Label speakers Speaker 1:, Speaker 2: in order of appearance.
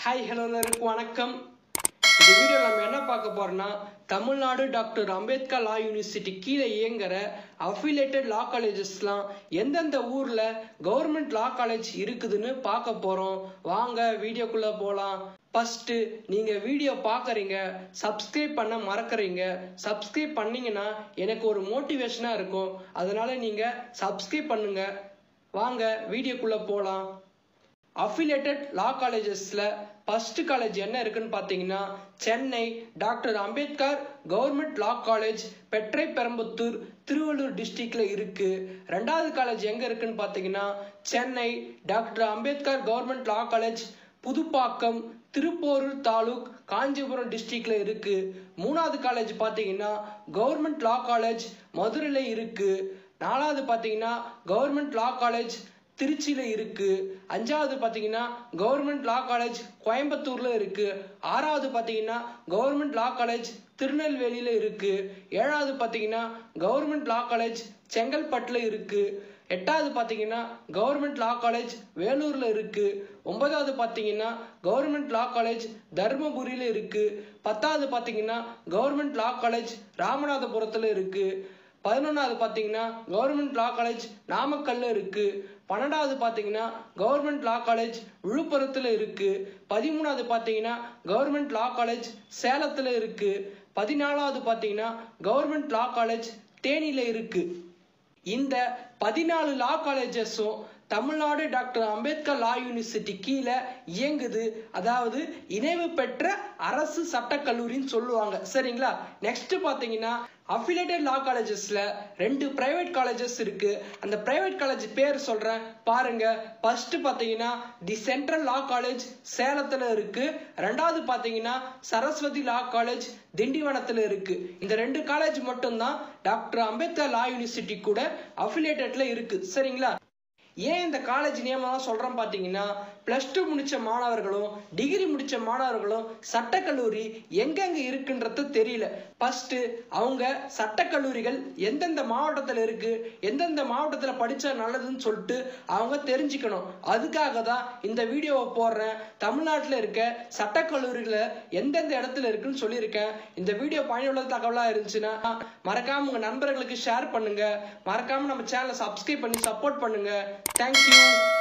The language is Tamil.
Speaker 1: ஹாய் ஹலோ எல்லாருக்கும் வணக்கம் இந்த வீடியோ நம்ம என்ன பார்க்க போறோம்னா Tamil Nadu doctor Ambedkar law university கீழே இயங்குற அஃபிலேட்டட் லா காலேஜஸ்லாம் எந்தெந்த ஊர்ல கவர்மெண்ட் லா காலேஜ் இருக்குதுன்னு பார்க்க போறோம் வாங்க வீடியோக்குள்ள போலாம் ஃபர்ஸ்ட் நீங்க வீடியோ பார்க்கறீங்க சப்ஸ்கிரைப் பண்ண மறக்கறீங்க சப்ஸ்கிரைப் பண்ணீங்கன்னா எனக்கு ஒரு மோட்டிவேஷனா இருக்கும் அதனால நீங்க சப்ஸ்கிரைப் பண்ணுங்க வாங்க வீடியோக்குள்ள போலாம் அஃபிலேட்டட் லா காலேஜஸ்ல ஃபர்ஸ்ட் காலேஜ் என்ன இருக்குன்னு பார்த்தீங்கன்னா Chennai doctor Ambedkar government law college Pattarai Perumbudur Tiruvallur டிஸ்ட்ரிக்ட்ல இருக்கு ரெண்டாவது காலேஜ் எங்க இருக்குன்னு பார்த்தீங்கன்னா Chennai doctor Ambedkar government law college Puduppakkam Thiruporur taluk Kancheepuram டிஸ்ட்ரிக்ட்ல இருக்கு மூணாவது காலேஜ் பார்த்தீங்கன்னா கவர்மெண்ட் லா காலேஜ் மதுரையில இருக்கு நாலாவது பார்த்தீங்கன்னா கவர்மெண்ட் லா காலேஜ் திருச்சியில இருக்கு அஞ்சாவது பாத்தீங்கன்னா கவர்மெண்ட் லா காலேஜ் கோயம்புத்தூர்ல இருக்கு ஆறாவது பாத்தீங்கன்னா கவர்மெண்ட் லா காலேஜ் திருநெல்வேலியில இருக்கு ஏழாவது பாத்தீங்கன்னா கவர்மெண்ட் லா காலேஜ் செங்கல்பட்டுல இருக்கு எட்டாவது பாத்தீங்கன்னா கவர்மெண்ட் லா காலேஜ் வேலூர்ல இருக்கு ஒன்பதாவது பாத்தீங்கன்னா கவர்மெண்ட் லா காலேஜ் தருமபுரியில இருக்கு பத்தாவது பாத்தீங்கன்னா கவர்மெண்ட் லா காலேஜ் ராமநாதபுரத்துல இருக்கு பதினொன்றாவது பார்த்தீங்கன்னா கவர்மெண்ட் லா காலேஜ் நாமக்கல்ல இருக்கு பன்னெண்டாவது பார்த்தீங்கன்னா கவர்மெண்ட் லா காலேஜ் விழுப்புரத்தில் இருக்கு பதிமூணாவது பார்த்தீங்கன்னா கவர்மெண்ட் லா காலேஜ் சேலத்தில் இருக்கு பதினாலாவது பார்த்தீங்கன்னா கவர்மெண்ட் லா காலேஜ் தேனியில இருக்கு இந்த பதினாலு லா காலேஜஸும் Tamil Nadu doctor Ambedkar law university கீழே இயங்குது அதாவது இணைவு பெற்ற அரசு சட்டக்கல்லூரின்னு சொல்லுவாங்க சரிங்களா நெக்ஸ்ட் பாத்தீங்கன்னா அஃபிலேட்டட் லா காலேஜஸ்ல ரெண்டு பிரைவேட் காலேஜஸ் இருக்கு அந்த பிரைவேட் காலேஜ் பேர் சொல்றேன் பாருங்க ஃபர்ஸ்ட் பாத்தீங்கன்னா தி சென்ட்ரல் லா காலேஜ் சேலத்துல இருக்கு ரெண்டாவது பாத்தீங்கன்னா சரஸ்வதி லா காலேஜ் திண்டிவனத்துல இருக்கு இந்த ரெண்டு காலேஜ் மட்டும்தான் டாக்டர் அம்பேத்கர் லா யூனிவர்சிட்டி கூட அஃபிலேட்டட்ல இருக்கு சரிங்களா ஏன் இந்த காலேஜ் நியமனம் சொல்றேன் பாத்தீங்கன்னா பிளஸ் டூ முடிச்ச மாணவர்களும் டிகிரி முடிச்ச மாணவர்களும் சட்டக்கல்லூரி எங்கெங்க இருக்குன்றது தெரியல ஃபர்ஸ்ட் அவங்க சட்டக்கல்லூரிகள் எந்தெந்த மாவட்டத்தில் இருக்கு எந்தெந்த மாவட்டத்தில் படிச்சா நல்லதுன்னு சொல்லிட்டு அவங்க தெரிஞ்சுக்கணும் அதுக்காக தான் இந்த வீடியோவை போடுறேன் தமிழ்நாட்டில் இருக்க சட்டக்கல்லூரிகளை எந்தெந்த இடத்துல இருக்குன்னு சொல்லியிருக்கேன் இந்த வீடியோ பயனுள்ள தகவலாக இருந்துச்சுன்னா மறக்காம உங்க நண்பர்களுக்கு ஷேர் பண்ணுங்க மறக்காம நம்ம சேனலை சப்ஸ்கிரைப் பண்ணி சப்போர்ட் பண்ணுங்க தேங்க்யூ